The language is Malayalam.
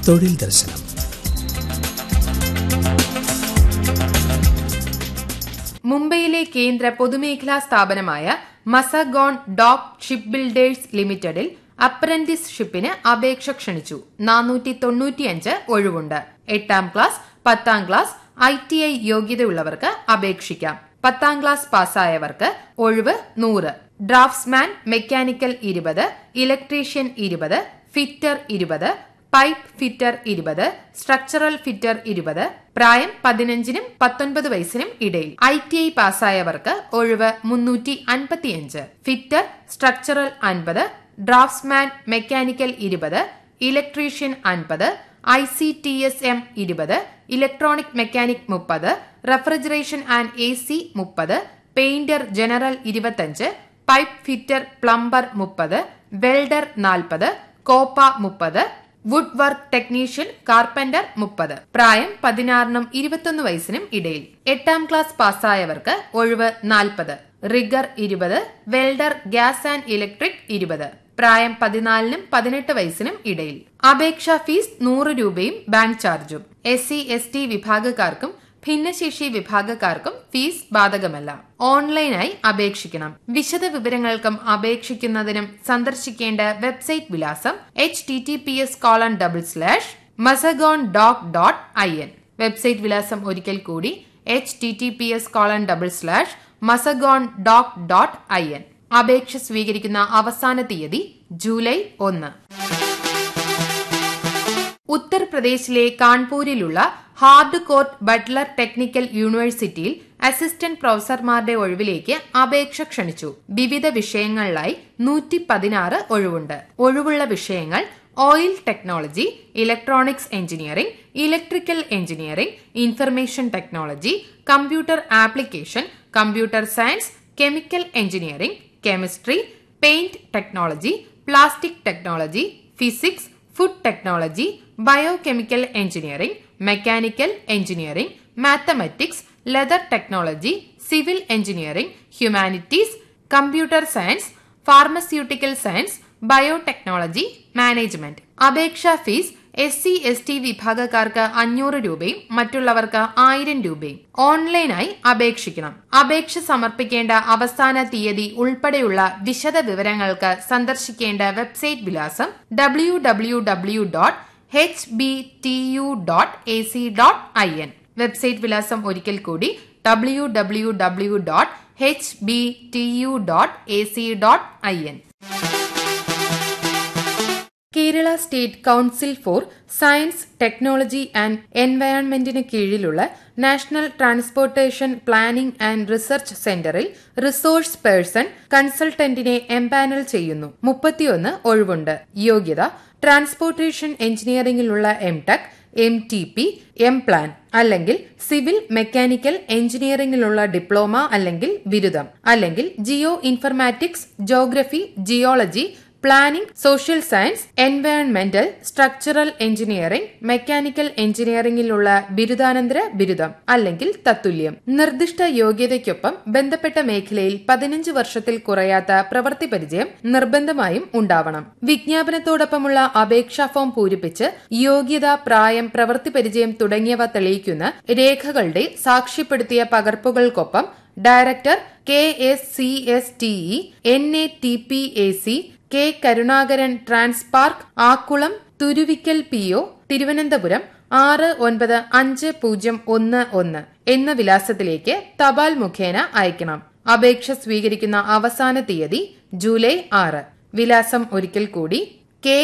തൊഴിൽ ദർശനം മുംബൈയിലെ കേന്ദ്ര പൊതുമേഖലാ സ്ഥാപനമായ മസഗോൺ ഡോക്ക് ഷിപ്പ് ബിൽഡേഴ്സ് ലിമിറ്റഡിൽ അപ്രന്റീസ്ഷിപ്പിന് അപേക്ഷ ക്ഷണിച്ചു നാനൂറ്റി തൊണ്ണൂറ്റിയഞ്ച് ഒഴിവുണ്ട് എട്ടാം ക്ലാസ് പത്താം ക്ലാസ് ഐ ടി ഐ യോഗ്യതയുള്ളവർക്ക് അപേക്ഷിക്കാം പത്താം ക്ലാസ് പാസ്സായവർക്ക് ഒഴിവ് നൂറ് ഡ്രാഫ്റ്റ്സ്മാൻ മെക്കാനിക്കൽ ഇരുപത് ഇലക്ട്രീഷ്യൻ ഇരുപത് ഫിറ്റർ ഇരുപത് പൈപ്പ് ഫിറ്റർ ഇരുപത് സ്ട്രക്ചറൽ ഫിറ്റർ ഇരുപത് പ്രായം പതിനഞ്ചിനും പത്തൊൻപത് വയസ്സിനും ഇടയിൽ ഐ ടി ഐ പാസ്സായവർക്ക് ഒഴിവ് മുന്നൂറ്റി അൻപത്തിയഞ്ച് ഫിറ്റർ സ്ട്രക്ചറൽ അൻപത് ഡ്രാഫ്റ്റ്സ്മാൻ മെക്കാനിക്കൽ ഇരുപത് ഇലക്ട്രീഷ്യൻ അൻപത് I C T S M ഇരുപത് ഇലക്ട്രോണിക് മെക്കാനിക് മുപ്പത് റെഫ്രിജറേഷൻ ആൻഡ് എ സി മുപ്പത് പെയിന്റർ ജനറൽ ഇരുപത്തഞ്ച് പൈപ്പ് ഫിറ്റർ പ്ലംബർ മുപ്പത് വെൽഡർ നാൽപ്പത് കോപ്പ മുപ്പത് വുഡ് വർക്ക് ടെക്നീഷ്യൻ കാർപ്പന്റർ മുപ്പത് പ്രായം പതിനാറിനും ഇരുപത്തൊന്ന് വയസ്സിനും ഇടയിൽ എട്ടാം ക്ലാസ് പാസ്സായവർക്ക് ഒഴിവ് നാൽപ്പത് റിഗർ ഇരുപത് വെൽഡർ ഗ്യാസ് ആൻഡ് ഇലക്ട്രിക് ഇരുപത് പ്രായം പതിനാലിനും പതിനെട്ട് വയസ്സിനും ഇടയിൽ അപേക്ഷാ ഫീസ് നൂറ് രൂപയും ബാങ്ക് ചാർജും എസ് സി എസ് ടി വിഭാഗക്കാർക്കും ഭിന്നശേഷി വിഭാഗക്കാർക്കും ഫീസ് ബാധകമല്ല ഓൺലൈനായി അപേക്ഷിക്കണം വിശദ വിവരങ്ങൾക്കും അപേക്ഷിക്കുന്നതിനും സന്ദർശിക്കേണ്ട വെബ്സൈറ്റ് വിലാസം H T T P S colon double slash Mazagon dock dot I N website വിലാസം ഒരിക്കൽ കൂടി H T T P S colon double slash Mazagon dock dot I N അപേക്ഷ സ്വീകരിക്കുന്ന അവസാന തീയതി ജൂലൈ ഒന്ന് ഉത്തർപ്രദേശിലെ കാൺപൂരിലുള്ള ഹാർഡ് കോർട്ട് ബട്ട്ലർ ടെക്നിക്കൽ യൂണിവേഴ്സിറ്റിയിൽ അസിസ്റ്റന്റ് പ്രൊഫസർമാരുടെ ഒഴിവിലേക്ക് അപേക്ഷ ക്ഷണിച്ചു വിവിധ വിഷയങ്ങളിലായി നൂറ്റി പതിനാറ് ഒഴിവുണ്ട് ഒഴിവുള്ള വിഷയങ്ങൾ oil technology electronics engineering electrical engineering information technology computer application computer science chemical engineering chemistry paint technology plastic technology physics food technology biochemical engineering mechanical engineering mathematics leather technology civil engineering humanities computer science pharmaceutical science biotechnology management അപേക്ഷാ fees S C S T വിഭാഗക്കാർക്ക് അഞ്ഞൂറ് രൂപയും മറ്റുള്ളവർക്ക് ആയിരം രൂപയും ഓൺലൈനായി അപേക്ഷിക്കണം അപേക്ഷ സമർപ്പിക്കേണ്ട അവസാന തീയതി ഉൾപ്പെടെയുള്ള വിശദ വിവരങ്ങൾക്ക് സന്ദർശിക്കേണ്ട വെബ്സൈറ്റ് വിലാസം W W W dot H B T U dot A C dot I N website വിലാസം ഒരിക്കൽ കൂടി W W W dot H B T U dot A C dot I N Kerala state council for science technology and എൻവയോൺമെന്റിന് കീഴിലുള്ള national transportation planning and research സെന്ററിൽ റിസോഴ്സ് പേഴ്സൺ കൺസൾട്ടന്റിനെ എംപാനൽ ചെയ്യുന്നു മുപ്പത്തിയൊന്ന് ഒഴിവുണ്ട് യോഗ്യത ട്രാൻസ്പോർട്ടേഷൻ എഞ്ചിനീയറിംഗിലുള്ള M tech M T P M plan അല്ലെങ്കിൽ സിവിൽ മെക്കാനിക്കൽ എഞ്ചിനീയറിംഗിലുള്ള ഡിപ്ലോമ അല്ലെങ്കിൽ ബിരുദം അല്ലെങ്കിൽ geo informatics geography geology planning social science എൻവയോൺമെന്റൽ സ്ട്രക്ചറൽ എഞ്ചിനീയറിംഗ് മെക്കാനിക്കൽ എഞ്ചിനീയറിംഗിലുള്ള ബിരുദാനന്തര ബിരുദം അല്ലെങ്കിൽ തത്തുല്യം നിർദ്ദിഷ്ട യോഗ്യതയ്ക്കൊപ്പം ബന്ധപ്പെട്ട മേഖലയിൽ പതിനഞ്ച് വർഷത്തിൽ കുറയാത്ത പ്രവൃത്തി പരിചയം നിർബന്ധമായും ഉണ്ടാവണം വിജ്ഞാപനത്തോടൊപ്പമുള്ള അപേക്ഷാ ഫോം പൂരിപ്പിച്ച് യോഗ്യത പ്രായം പ്രവൃത്തി പരിചയം തുടങ്ങിയവ തെളിയിക്കുന്ന രേഖകളുടെ സാക്ഷ്യപ്പെടുത്തിയ പകർപ്പുകൾക്കൊപ്പം director K S C S T E N A T P A C K Karunakaran Transpark Akkulam Thuruvikkal P O Thiruvananthapuram ആറ് ഒൻപത് അഞ്ച് പൂജ്യം ഒന്ന് ഒന്ന് എന്ന വിലാസത്തിലേക്ക് തപാൽ മുഖേന അയക്കണം അപേക്ഷ സ്വീകരിക്കുന്ന അവസാന തീയതി ജൂലൈ ആറ് വിലാസം ഒരിക്കൽ കൂടി